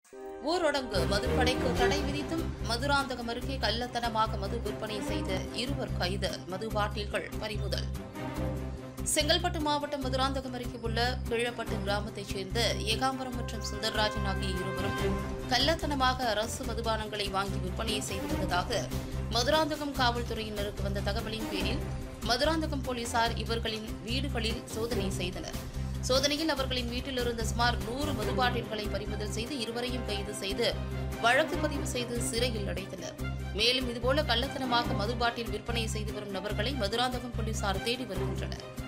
ஊரடங்கு மதுக்கடைக்கு தடை விதித்தும் மதுராந்தகம் அருகே கள்ளத்தனமாக மது விற்பனை செய்த இருவர் கைது மது பாட்டில்கள் பறிமுதல் செங்கல்பட்டு மாவட்டம் மதுராந்தகம் அருகே உள்ள கீழப்பட்டு கிராமத்தைச் சேர்ந்த ஏகாம்பரம் மற்றும் சுந்தர்ராஜன் ஆகிய இருவரும் கள்ளத்தனமாக அரசு மதுபானங்களை வாங்கி விற்பனை செய்து வந்ததாக மதுராந்தகம் காவல்துறையினருக்கு வந்த தகவலின் பேரில் மதுராந்தகம் போலீசார் இவர்களின் வீடுகளில் சோதனை செய்தனர் சோதனையில் அவர்களின் வீட்டில் இருந்த சுமார் நூறு மதுபாட்டில்களை பறிமுதல் செய்து இருவரையும் கைது செய்து வழக்கு பதிவு செய்து சிறையில் அடைத்தனர் மேலும் இதுபோல கள்ளத்தனமாக மதுபாட்டில் விற்பனை செய்து வரும் நபர்களை மதுராந்தகம் போலீசார் தேடி வருகின்றனர்